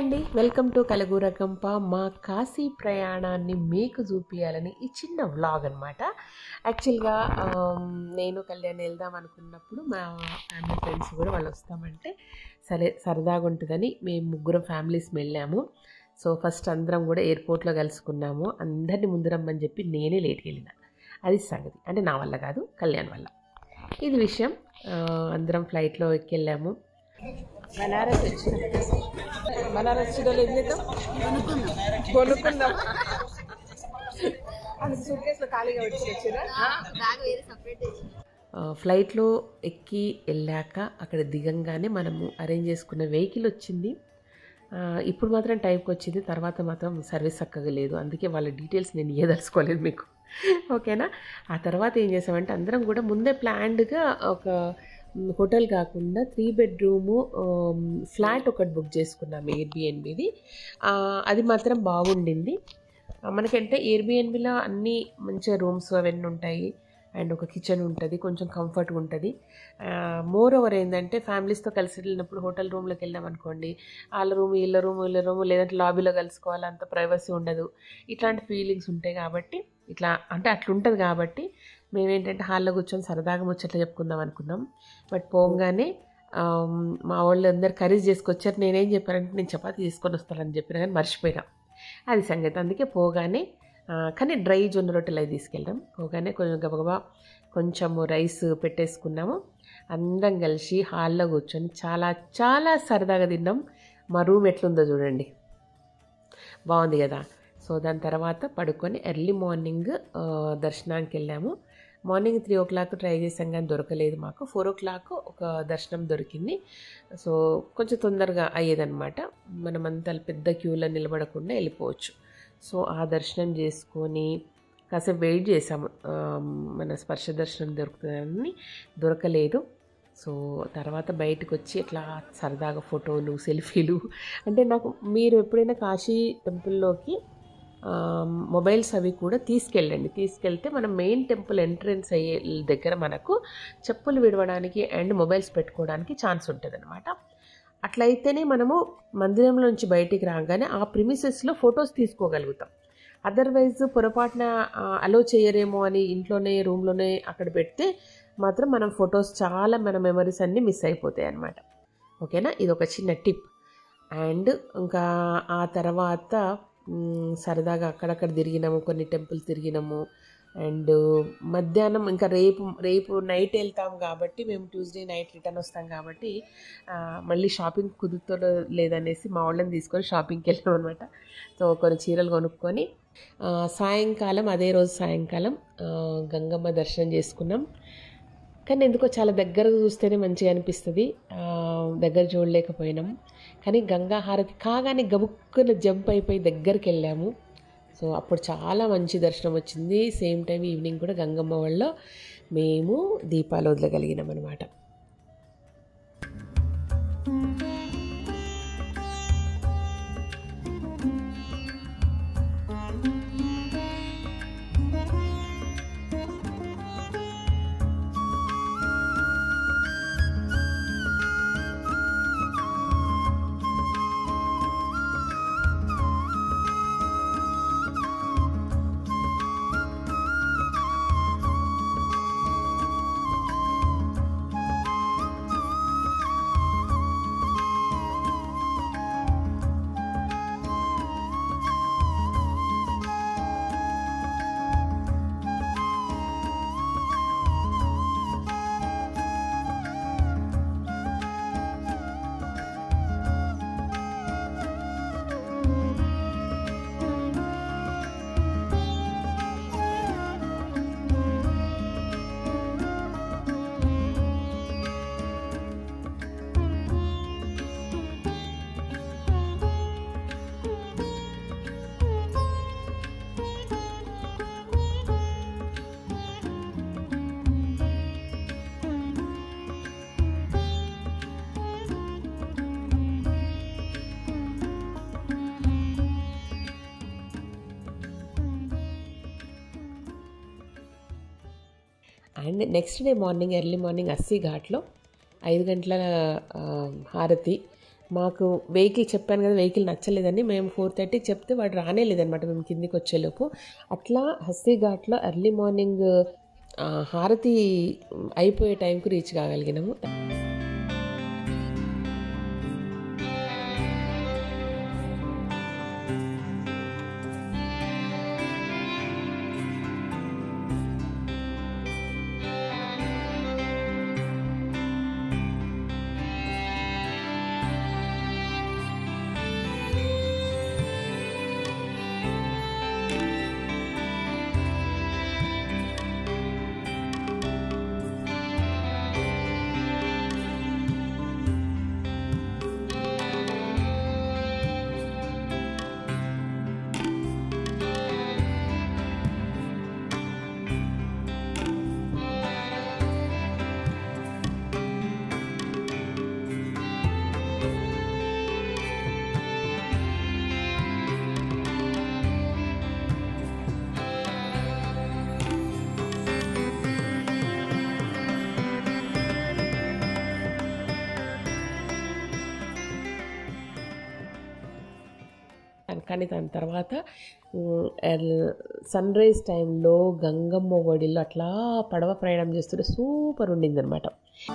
అండి welcome to కలగూరకంప మా కాశీ ప్రయాణాన్ని మీకు చూపించాలని ఈ చిన్న వ్లాగ్ అనమాట యాక్చువల్గా ఆమ్, నేను కళ్యాణ్ వెళ్దాం అనుకున్నప్పుడు మా ఫ్యామిలీ ఫ్రెండ్స్ కూడా వాళ్ళు వస్తామంటే సరే సరదాగా ఉంటుందని మేము ముగ్గురం ఫ్యామిలీస్ వెళ్ళాము సో ఫస్ట్ అందరం కూడా ఎయిర్పోర్ట్లో కలుసుకున్నాము అందరిని ముందు రమ్మని చెప్పి నేనే లేట్కి వెళ్ళిన అది సంగతి అంటే నా వల్ల కాదు కళ్యాణ్ వల్ల ఇది విషయం ఆ, అందరం ఫ్లైట్లో ఎక్కెళ్ళాము బనారస్ వచ్చిన బనారస్ చీరలు ఏం చేద్దాం కొనుక్కుందాం అది సూట్ కేసులో ఖాళీగా పెట్టి వచ్చిరా బ్యాగ్ వేరే సపరేట్ ఫ్లైట్లో ఎక్కి వెళ్ళాక అక్కడ దిగంగానే మనము అరేంజ్ చేసుకున్న వెహికల్ వచ్చింది ఆ, ఇప్పుడు మాత్రం టైంకి వచ్చింది తర్వాత మాత్రం సర్వీస్ చక్కగా లేదు అందుకే వాళ్ళ డీటెయిల్స్ నేను ఇయ్యదలుచుకోలేదు మీకు ఓకేనా ఆ తర్వాత ఏం చేసామంటే అందరం కూడా ముందే ప్లాన్డ్గా ఒక మ్, హోటల్ కాకుండా త్రీ బెడ్రూము ఫ్లాట్ ఒకటి బుక్ చేసుకున్నాము ఎయిర్బిఎన్బిది అది మాత్రం బాగుండింది ఆ, మనకంటే ఎయిర్బిఎన్బిలో అన్ని మంచిగా రూమ్స్ అవన్నీ ఉంటాయి అండ్ ఒక కిచెన్ ఉంటుంది కొంచెం కంఫర్ట్గా ఉంటుంది మోర్ ఓవర్ ఏంటంటే ఫ్యామిలీస్తో కలిసి వెళ్ళినప్పుడు హోటల్ రూమ్లోకి వెళ్ళాం అనుకోండి వాళ్ళ రూమ్ వీళ్ళ రూమ్ వీళ్ళ రూమ్ లేదంటే లాబీలో కలుసుకోవాలి అంత ప్రైవసీ ఉండదు ఇట్లాంటి ఫీలింగ్స్ ఉంటాయి కాబట్టి ఇట్లా అంటే అట్లా ఉంటుంది కాబట్టి మేమేంటంటే హాల్లో కూర్చొని సరదాగా ముచ్చట్లు చెప్పుకుందాం అనుకున్నాం బట్ పోగానే ఆమ్, మా వాళ్ళు అందరు కర్రీస్ చేసుకొచ్చారు నేనేం చెప్పానంటే నేను చపాతీ తీసుకొని వస్తానని చెప్పిన కానీ మర్చిపోయినా అది సంగతి అందుకే పోగానే ఆ, కానీ డ్రై జొన్న రొట్టెలు అవి తీసుకెళ్ళాం పోగానే కొంచెం గబగబా కొంచెము రైస్ పెట్టేసుకున్నాము అందరం కలిసి హాల్లో కూర్చొని చాలా చాలా సరదాగా తిన్నాం మా రూమ్ ఎట్లుందో చూడండి బాగుంది కదా సో దాని తర్వాత పడుకొని ఎర్లీ మార్నింగ్ ఆ, దర్శనానికి వెళ్ళాము morning three o'clock try చేసాం కానీ దొరకలేదు మాకు ఫోర్ ఓ క్లాక్ ఒక దర్శనం దొరికింది సో కొంచెం తొందరగా అయ్యేదన్నమాట మనమంతా పెద్ద క్యూలో నిలబడకుండా వెళ్ళిపోవచ్చు సో ఆ దర్శనం చేసుకొని కాసేపు వెయిట్ చేసాము ఆ, మన స్పర్శ దర్శనం దొరుకుతుందని దొరకలేదు సో తర్వాత బయటకు వచ్చి ఇట్లా సరదాగా ఫోటోలు సెల్ఫీలు అంటే నాకు మీరు ఎప్పుడైనా కాశీ టెంపుల్లోకి ఆ, మొబైల్స్ అవి కూడా తీసుకెళ్ళండి తీసుకెళ్తే మనం మెయిన్ టెంపుల్ ఎంట్రన్స్ అయ్యే దగ్గర మనకు చెప్పులు విడవడానికి అండ్ మొబైల్స్ పెట్టుకోవడానికి ఛాన్స్ ఉంటుంది అనమాట అట్లయితేనే మనము మందిరంలోంచి బయటికి రాగానే ఆ ప్రిమిసెస్లో ఫొటోస్ తీసుకోగలుగుతాం అదర్వైజ్ పొరపాటున అలో చేయరేమో అని ఇంట్లోనే రూమ్లోనే అక్కడ పెడితే మాత్రం మనం ఫొటోస్ చాలా మన మెమరీస్ అన్నీ మిస్ అయిపోతాయి అన్నమాట ఓకేనా ఇది ఒక చిన్న టిప్ అండ్ ఇంకా ఆ తర్వాత మ్, సరదాగా అక్కడక్కడ తిరిగినాము కొన్ని టెంపుల్స్ తిరిగినాము అండ్ మధ్యాహ్నం ఇంకా రేపు రేపు నైట్ వెళ్తాం కాబట్టి మేము ట్యూస్డే నైట్ రిటర్న్ వస్తాం కాబట్టి ఆ, మళ్ళీ షాపింగ్ కుదురుతో లేదనేసి మా వాళ్ళని తీసుకొని షాపింగ్కి వెళ్ళాం అనమాట సో కొన్ని చీరలు కొనుక్కొని ఆ, సాయంకాలం అదే రోజు సాయంకాలం ఆ, గంగమ్మ దర్శనం చేసుకున్నాం కానీ ఎందుకో చాలా దగ్గరగా చూస్తేనే మంచిగా అనిపిస్తుంది ఆ, దగ్గర చూడలేకపోయినాం కానీ గంగా హారతి కాగానే గబుక్కున జంప్ అయిపోయి దగ్గరికి వెళ్ళాము సో అప్పుడు చాలా మంచి దర్శనం వచ్చింది సేమ్ టైం ఈవినింగ్ కూడా గంగమ్మ వాళ్ళలో మేము దీపాలు వదలగలిగినాం అనమాట and next day morning early morning Assi ఘాట్లో ఐదు గంటల ఆ, హారతి మాకు వెహికల్ చెప్పాను కదా వెహికల్ నచ్చలేదని మేము ఫోర్ థర్టీకి చెప్తే వాడు రానే లేదనమాట మేము కిందికి వచ్చేలోపు అట్లా హస్సీ ఘాట్లో ఎర్లీ మార్నింగ్ ఆ, హారతి అయిపోయే టైంకి రీచ్ కాగలిగినాము కానీ దాని తర్వాత సన్ రైజ్ టైంలో గంగమ్మ ఒడిలో అట్లా పడవ ప్రయాణం చేస్తుంటే సూపర్ ఉండింది అనమాట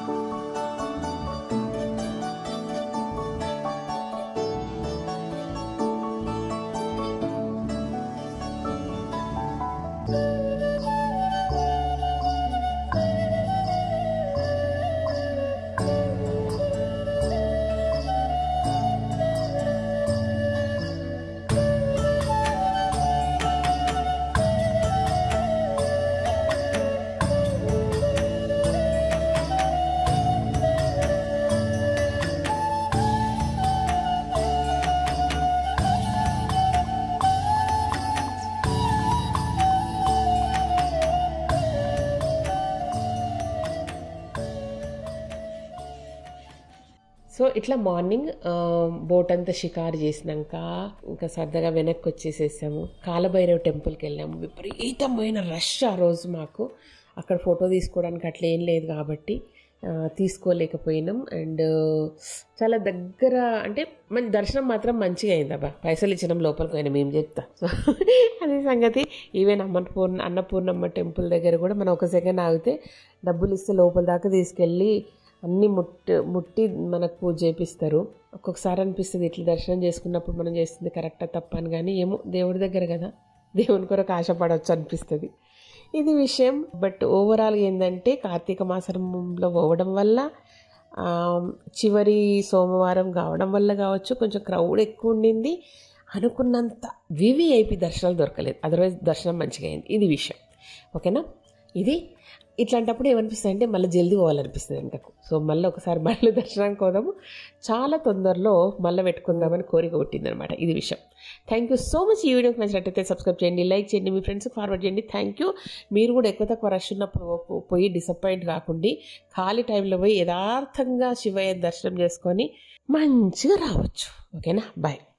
సో ఇట్లా మార్నింగ్ బోట్ అంతా షికారు చేసినాక ఇంకా సరదాగా వెనక్కి వచ్చేసేసాము కాలభైరవ్ టెంపుల్కి వెళ్ళాము విపరీతమైన రష్ ఆ రోజు మాకు అక్కడ ఫోటో తీసుకోవడానికి అట్లా ఏం లేదు కాబట్టి ఆ, తీసుకోలేకపోయినాం అండ్ చాలా దగ్గర అంటే మన దర్శనం మాత్రం మంచిగా అయింది అబ్బా పైసలు ఇచ్చినాం లోపలికి పోయినాం ఏం చెప్తా సో అదే సంగతి ఈవెన్ అన్నపూర్ణ అన్నపూర్ణమ్మ టెంపుల్ దగ్గర కూడా మనం ఒక సెకండ్ ఆగితే డబ్బులు ఇస్తే లోపల దాకా తీసుకెళ్ళి అన్నీ ముట్టి ముట్టి మనకు పూజ చేపిస్తారు ఒక్కొక్కసారి అనిపిస్తుంది ఇట్లా దర్శనం చేసుకున్నప్పుడు మనం చేస్తుంది కరెక్టా తప్ప అని కానీ ఏమో దేవుడి దగ్గర కదా దేవుని కొరకు ఆశపడవచ్చు అనిపిస్తుంది ఇది విషయం బట్ ఓవరాల్గా ఏంటంటే కార్తీక మాసంలో పోవడం వల్ల ఆ, చివరి సోమవారం కావడం వల్ల కావచ్చు కొంచెం క్రౌడ్ ఎక్కువ ఉండింది అనుకున్నంత వివిఐపి దర్శనాలు దొరకలేదు అదర్వైజ్ దర్శనం మంచిగా అయింది ఇది విషయం ఓకేనా ఇది ఇట్లాంటప్పుడు ఏమనిపిస్తుంది అంటే మళ్ళీ జల్దీ పోవాలనిపిస్తుంది వెనకకు సో మళ్ళీ ఒకసారి మళ్ళీ దర్శనానికి పోదాము చాలా తొందరలో మళ్ళీ పెట్టుకుందామని కోరిక పుట్టిందనమాట ఇది విషయం థ్యాంక్ యూ సో మచ్ ఈ వీడియోకి నచ్చినట్టయితే సబ్స్క్రైబ్ చేయండి లైక్ చేయండి మీ ఫ్రెండ్స్కి ఫార్వర్డ్ చేయండి థ్యాంక్ యూ మీరు కూడా ఎక్కువ తక్కువ రష్ ఉన్నప్పుడు పో- పోయి డిసప్పాయింట్ కాకుండా ఖాళీ టైంలో పోయి యథార్థంగా శివయ్య దర్శనం చేసుకొని మంచిగా రావచ్చు ఓకేనా బాయ్